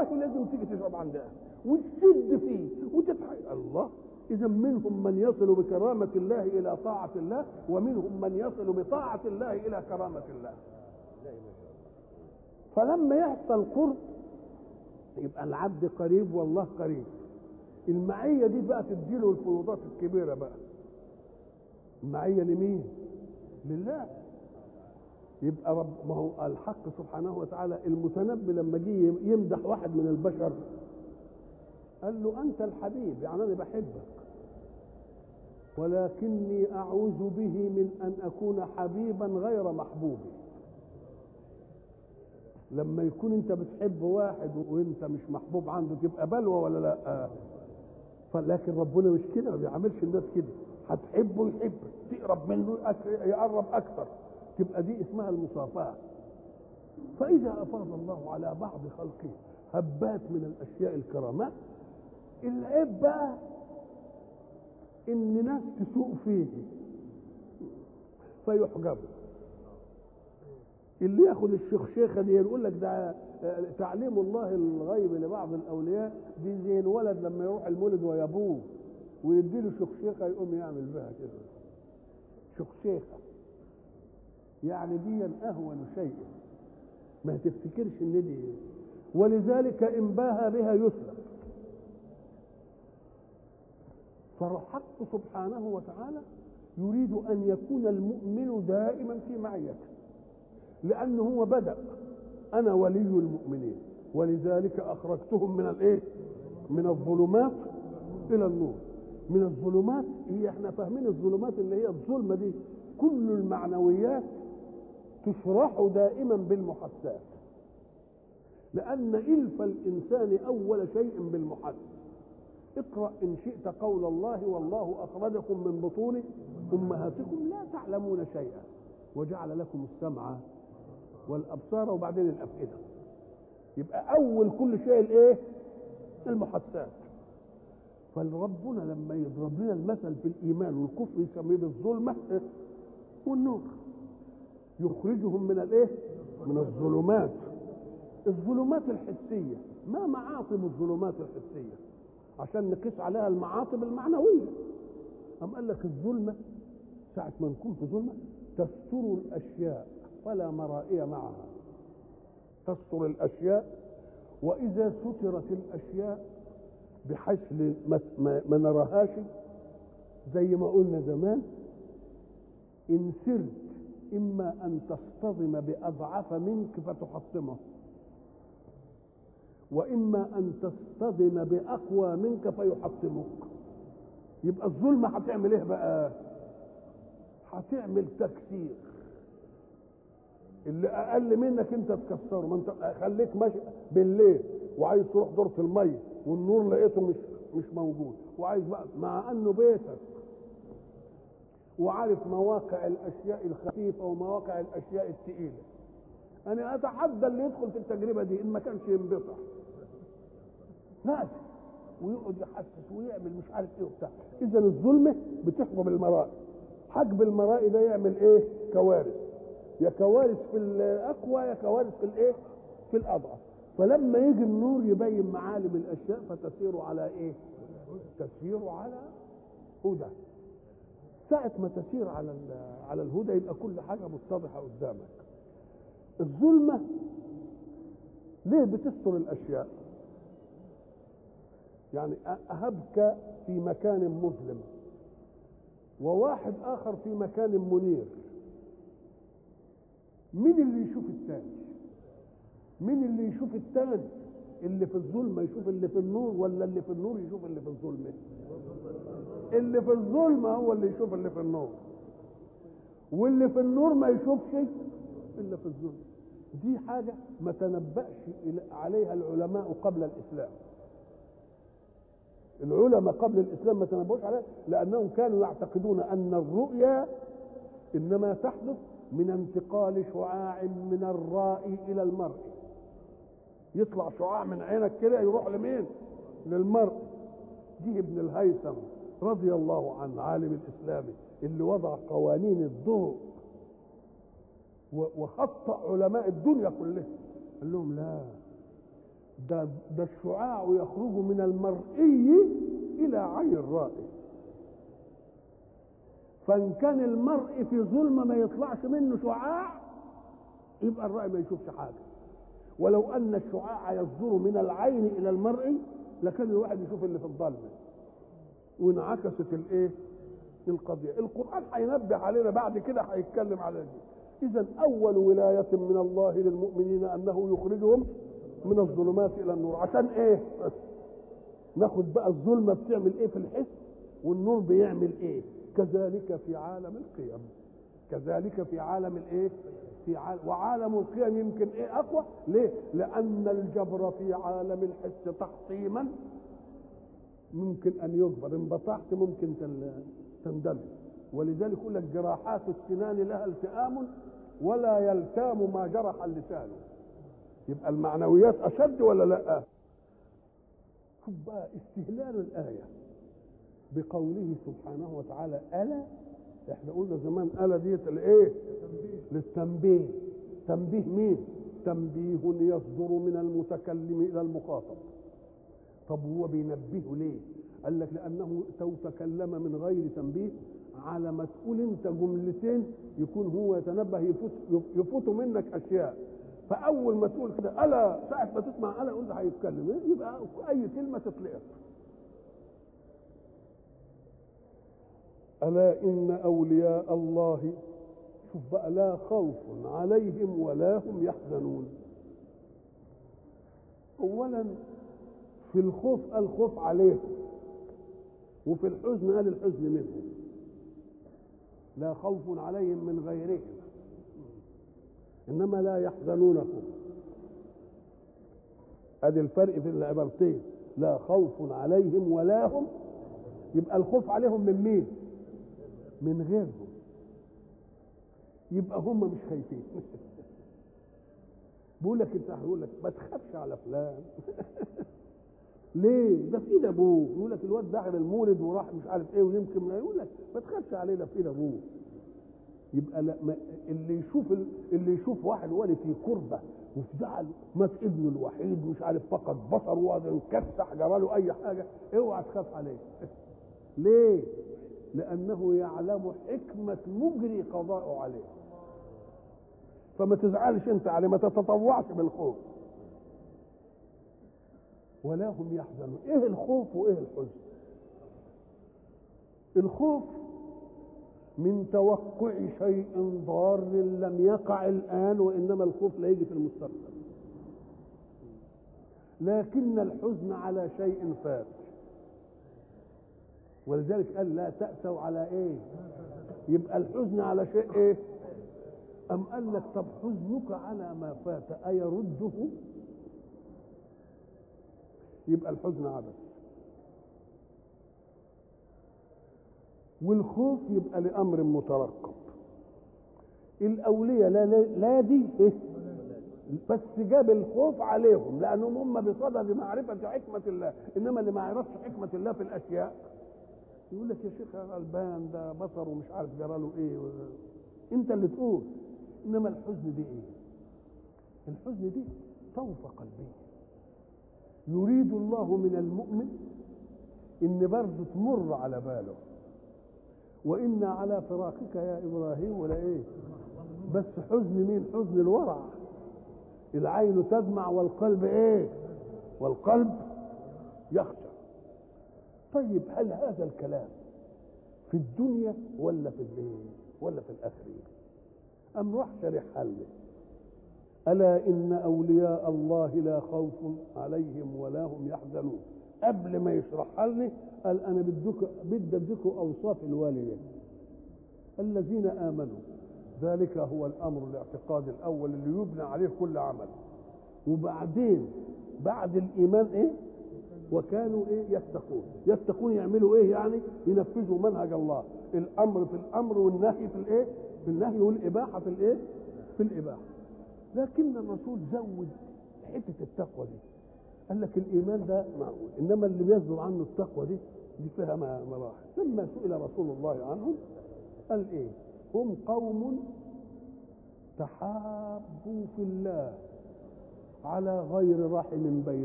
والله لازم تيجي تشرب عندها وتشد فيه وتضحك الله إذا منهم من يصل بكرامة الله إلى طاعة الله ومنهم من يصل بطاعة الله إلى كرامة الله فلما يحصل قرب يبقى العبد قريب والله قريب المعية دي بقى تديله الفروضات الكبيرة بقى المعية لمين؟ لله يبقى رب ما هو الحق سبحانه وتعالى المتنبي لما جه يمدح واحد من البشر قال له انت الحبيب يعني انا بحبك ولكني اعوذ به من ان اكون حبيبا غير محبوبي لما يكون انت بتحب واحد وانت مش محبوب عنده تبقى بلوى ولا لا فلكن ربنا مش كده ما بيعملش الناس كده هتحبه يحبك تقرب منه يقرب اكثر تبقى دي اسمها المصافاه فاذا افاض الله على بعض خلقه هبات من الاشياء الكرامات العيب بقى ان ناس تسوء فيه فيحجبوا اللي ياخد الشيخشيخه دي يقول لك ده تعليم الله الغيب لبعض الاولياء دي زي الولد لما يروح المولد ويابوه ويدي له شخشيخه يقوم يعمل بها كده شخشيخه يعني دي اهون شيء ما تفتكرش ان دي ولذلك ان باهى بها يسلب فالحق سبحانه وتعالى يريد ان يكون المؤمن دائما في معيته لانه هو بدا انا ولي المؤمنين ولذلك اخرجتهم من الايه من الظلمات الى النور من الظلمات هي احنا فاهمين الظلمات اللي هي الظلمه دي كل المعنويات تشرح دائما بالمحسات لان الف الانسان اول شيء بالمحس اقرا ان شئت قول الله والله اخرجكم من بطون امهاتكم لا تعلمون شيئا وجعل لكم السمع والابصار وبعدين الافئده يبقى اول كل شيء الايه المحسات فالربنا لما يضرب لنا المثل في الايمان والكفر يسميه بالظلمه والنور يخرجهم من الايه من الظلمات الظلمات الحسيه ما معاصم الظلمات الحسيه عشان نقيس عليها المعاصم المعنويه أم قال لك الظلمه ساعه ما نكون في ظلمه تستر الاشياء فلا مرائي معها تستر الاشياء واذا سترت الاشياء بحيث ما, ما, ما نراهاش زي ما قلنا زمان ان سرت اما ان تصطدم باضعف منك فتحطمه واما ان تصطدم باقوى منك فيحطمك يبقى الظلمه هتعمل ايه بقى هتعمل تكسير اللي اقل منك انت تكسره ما انت خليك ماشي بالليل وعايز تروح دورة الميه والنور لقيته مش مش موجود وعايز بقى مع انه بيتك وعارف مواقع الاشياء الخفيفه ومواقع الاشياء الثقيله انا اتحدى اللي يدخل في التجربه دي ان ما كانش ينبطح لازم ويقعد يحسس ويعمل مش عارف ايه وبتاع اذا الظلمه بتحجب المرائي حجب المرائي ده يعمل ايه كوارث يا كوارث في الاقوى يا كوارث في الايه في الاضعف فلما يجي النور يبين معالم الاشياء فتسير على ايه تسير على هدى ساعة ما تسير على على الهدى يبقى كل حاجة متضحة قدامك الظلمة ليه بتستر الأشياء يعني أهبك في مكان مظلم وواحد آخر في مكان منير مين اللي يشوف الثاني مين اللي يشوف الثاني اللي في الظلمة يشوف اللي في النور ولا اللي في النور يشوف اللي في الظلمة اللي في الظلمة هو اللي يشوف اللي في النور واللي في النور ما يشوفش إلا في الظلمة دي حاجة ما تنبأش عليها العلماء قبل الإسلام العلماء قبل الإسلام ما تنبؤوش عليها لأنهم كانوا يعتقدون أن الرؤيا إنما تحدث من انتقال شعاع من الرائي إلى المرء يطلع شعاع من عينك كده يروح لمين للمرء دي ابن الهيثم رضي الله عنه عالم الإسلامي اللي وضع قوانين الضوء وخطأ علماء الدنيا كلها قال لهم لا ده ده الشعاع يخرج من المرئي الى عين الرائي فان كان المرء في ظلمه ما يطلعش منه شعاع يبقى الرائي ما يشوفش حاجه ولو ان الشعاع يصدر من العين الى المرئي لكان الواحد يشوف اللي في الظلمه وانعكست الايه القضيه القران هينبه علينا بعد كده هيتكلم على دي اذا اول ولايه من الله للمؤمنين انه يخرجهم من الظلمات الى النور عشان ايه ناخد بقى الظلمه بتعمل ايه في الحس والنور بيعمل ايه كذلك في عالم القيم كذلك في عالم الايه في عالم وعالم القيم يمكن ايه اقوى ليه لان الجبر في عالم الحس تحطيما ممكن ان يجبر ان بطحت ممكن تندمج ولذلك يقول لك جراحات السنان لها التئام ولا يلتام ما جرح اللسان يبقى المعنويات اشد ولا لا شوف بقى استهلال الايه بقوله سبحانه وتعالى الا احنا قلنا زمان الا ديت الايه للتنبيه تنبيه مين تنبيه يصدر من المتكلم الى المخاطب طب هو بينبهه ليه قال لك لانه تو تكلم من غير تنبيه على ما تقول انت جملتين يكون هو يتنبه يفوت يفوت منك اشياء فاول ما تقول كده الا ساعه ما تسمع الا قلت هيتكلم يبقى اي كلمه تطلقك الا ان اولياء الله شوف بقى لا خوف عليهم ولا هم يحزنون اولا في الخوف قال خوف عليهم وفي الحزن قال الحزن منهم لا خوف عليهم من غيرهم انما لا يحزنونكم ادي الفرق في العبارتين لا خوف عليهم ولا هم يبقى الخوف عليهم من مين من غيرهم يبقى هم مش خايفين بيقول لك انت هيقول لك ما تخافش على فلان ليه ده في ايد ابوه يقول لك الواد دخل المولد وراح مش عارف ايه ويمكن يقول لك ما تخافش عليه ده في ايد ابوه يبقى لا ما اللي يشوف اللي يشوف واحد ولي في كربه وفي زعل مات ابنه الوحيد مش عارف فقد بصره وقعد انكسح جرى له اي حاجه اوعى تخاف عليه ليه؟ لانه يعلم حكمه مجري قضاءه عليه فما تزعلش انت عليه ما تتطوعش بالخوف ولا هم يحزنون ايه الخوف وايه الحزن الخوف من توقع شيء ضار لم يقع الان وانما الخوف لا يجي في المستقبل لكن الحزن على شيء فات ولذلك قال لا تأسوا على ايه يبقى الحزن على شيء ايه أم قال لك طب حزنك على ما فات أيرده يبقى الحزن عبث والخوف يبقى لأمر مترقب الأولياء لا, لا, لا دي إيه؟ بس جاب الخوف عليهم لأنهم هم بصدد معرفة حكمة الله إنما اللي ما يعرفش حكمة الله في الأشياء يقول لك يا شيخ غلبان ده بصره مش عارف جرى له ايه و... انت اللي تقول انما الحزن دي ايه الحزن دي طوفة قلبية يريد الله من المؤمن ان برضه تمر على باله وإنا على فراقك يا إبراهيم ولا إيه بس حزن مين حزن الورع العين تدمع والقلب إيه والقلب يخشى طيب هل هذا الكلام في الدنيا ولا في الايه ولا في الاخره ام راح شرحها لي الا ان اولياء الله لا خوف عليهم ولا هم يحزنون قبل ما يشرحها لي قال انا بدك بدي اديكم اوصاف الوالدين الذين امنوا ذلك هو الامر الاعتقاد الاول اللي يبنى عليه كل عمل وبعدين بعد الايمان ايه وكانوا ايه يتقون يتقون يعملوا ايه يعني ينفذوا منهج الله الامر في الامر والنهي في الايه في النهي والاباحه في الايه في الاباحه لكن الرسول زود حته التقوى دي قال لك الايمان ده معقول انما اللي بيصدر عنه التقوى دي دي فيها مراحل لما سئل رسول الله عنهم قال ايه هم قوم تحابوا في الله على غير رحم بين